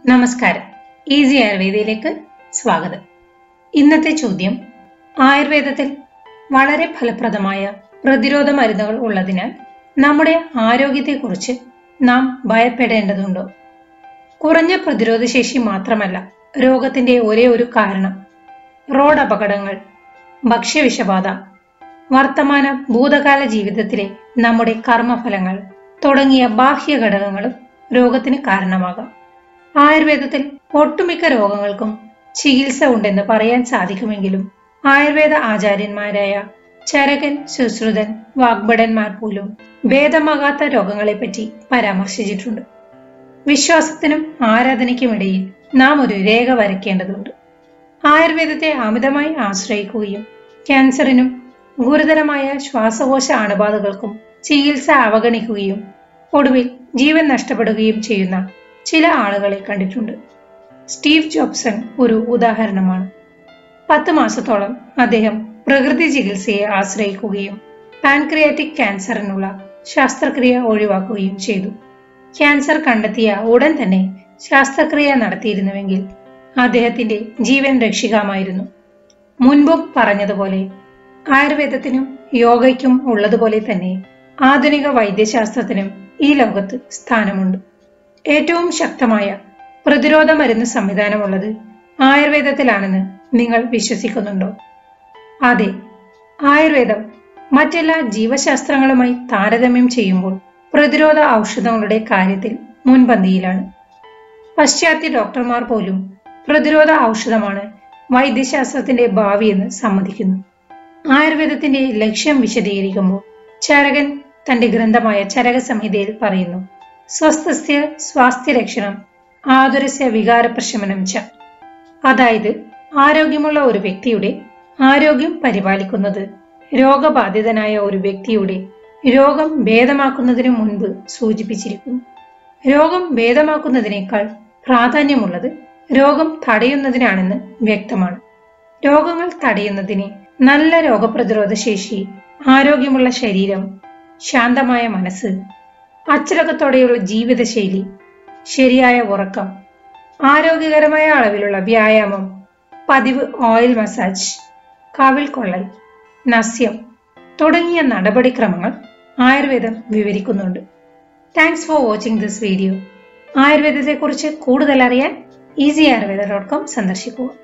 നമസ്കാരം ഈസി ആയുർവേദയിലേക്ക് സ്വാഗതം ഇന്നത്തെ ചോദ്യം ആയുർവേദത്തിൽ വളരെ ഫലപ്രദമായ പ്രതിരോധ മരുന്നുകൾ ഉള്ളതിനാൽ നമ്മുടെ ആരോഗ്യത്തെക്കുറിച്ച് നാം ഭയപ്പെടേണ്ടതുണ്ടോ കുറഞ്ഞ പ്രതിരോധശേഷി മാത്രമല്ല രോഗത്തിന്റെ ഒരേ ഒരു കാരണം റോഡ് അപകടങ്ങൾ ഭക്ഷ്യവിഷബാധ വർത്തമാന ഭൂതകാല ജീവിതത്തിലെ നമ്മുടെ കർമ്മഫലങ്ങൾ തുടങ്ങിയ ബാഹ്യ ഘടകങ്ങളും രോഗത്തിന് കാരണമാകാം ആയുർവേദത്തിൽ ഒട്ടുമിക്ക രോഗങ്ങൾക്കും ചികിത്സ ഉണ്ടെന്ന് പറയാൻ സാധിക്കുമെങ്കിലും ആയുർവേദ ആചാര്യന്മാരായ ചരകൻ സുശ്രുതൻ വാഗ്ഭടന്മാർ പോലും ഭേദമാകാത്ത രോഗങ്ങളെപ്പറ്റി പരാമർശിച്ചിട്ടുണ്ട് വിശ്വാസത്തിനും ആരാധനയ്ക്കുമിടയിൽ നാം ഒരു രേഖ വരയ്ക്കേണ്ടതുണ്ട് ആയുർവേദത്തെ അമിതമായി ആശ്രയിക്കുകയും ക്യാൻസറിനും ഗുരുതരമായ ശ്വാസകോശ അണുബാധകൾക്കും ചികിത്സ അവഗണിക്കുകയും ഒടുവിൽ ജീവൻ നഷ്ടപ്പെടുകയും ചെയ്യുന്ന ചില ആളുകളെ കണ്ടിട്ടുണ്ട് സ്റ്റീവ് ജോബ്സൺ ഒരു ഉദാഹരണമാണ് പത്ത് മാസത്തോളം അദ്ദേഹം പ്രകൃതി ചികിത്സയെ ആശ്രയിക്കുകയും പാൻക്രിയാറ്റിക് ക്യാൻസറിനുള്ള ശസ്ത്രക്രിയ ഒഴിവാക്കുകയും ചെയ്തു ക്യാൻസർ കണ്ടെത്തിയ ഉടൻ തന്നെ ശസ്ത്രക്രിയ നടത്തിയിരുന്നുവെങ്കിൽ അദ്ദേഹത്തിന്റെ ജീവൻ രക്ഷിക്കാമായിരുന്നു മുൻപും പറഞ്ഞതുപോലെ ആയുർവേദത്തിനും യോഗയ്ക്കും ഉള്ളതുപോലെ തന്നെ ആധുനിക വൈദ്യശാസ്ത്രത്തിനും ഈ ലോകത്ത് സ്ഥാനമുണ്ട് ഏറ്റവും ശക്തമായ പ്രതിരോധ മരുന്ന് സംവിധാനമുള്ളത് ആയുർവേദത്തിലാണെന്ന് നിങ്ങൾ വിശ്വസിക്കുന്നുണ്ടോ അതെ ആയുർവേദം മറ്റെല്ലാ ജീവശാസ്ത്രങ്ങളുമായി താരതമ്യം ചെയ്യുമ്പോൾ പ്രതിരോധ ഔഷധങ്ങളുടെ കാര്യത്തിൽ മുൻപന്തിയിലാണ് പാശ്ചാത്യ ഡോക്ടർമാർ പോലും പ്രതിരോധ ഔഷധമാണ് വൈദ്യശാസ്ത്രത്തിന്റെ ഭാവിയെന്ന് സമ്മതിക്കുന്നു ആയുർവേദത്തിന്റെ ലക്ഷ്യം വിശദീകരിക്കുമ്പോൾ ചരകൻ തന്റെ ഗ്രന്ഥമായ ചരക സംഹിതയിൽ പറയുന്നു സ്വസ്ഥസ്യ സ്വാസ്ഥ്യരക്ഷണം ആതുരസ്യ വികാരപ്രശമനം ച അതായത് ആരോഗ്യമുള്ള ഒരു വ്യക്തിയുടെ ആരോഗ്യം പരിപാലിക്കുന്നത് രോഗബാധിതനായ ഒരു വ്യക്തിയുടെ രോഗം ഭേദമാക്കുന്നതിനു മുൻപ് സൂചിപ്പിച്ചിരിക്കുന്നു രോഗം ഭേദമാക്കുന്നതിനേക്കാൾ പ്രാധാന്യമുള്ളത് രോഗം തടയുന്നതിനാണെന്ന് വ്യക്തമാണ് രോഗങ്ങൾ തടയുന്നതിന് നല്ല രോഗപ്രതിരോധ ശേഷി ആരോഗ്യമുള്ള ശരീരം ശാന്തമായ മനസ്സ് അച്ചടക്കത്തോടെയുള്ള ജീവിതശൈലി ശരിയായ ഉറക്കം ആരോഗ്യകരമായ അളവിലുള്ള വ്യായാമം പതിവ് ഓയിൽ മസാജ് കാവിൽ കൊള്ളൽ നസ്യം തുടങ്ങിയ നടപടിക്രമങ്ങൾ ആയുർവേദം വിവരിക്കുന്നുണ്ട് thanks for watching this video ആയുർവേദത്തെക്കുറിച്ച് കൂടുതൽ അറിയാൻ ഈസി ആയുർവേദ ഡോട്ട് കോം സന്ദർശിക്കുക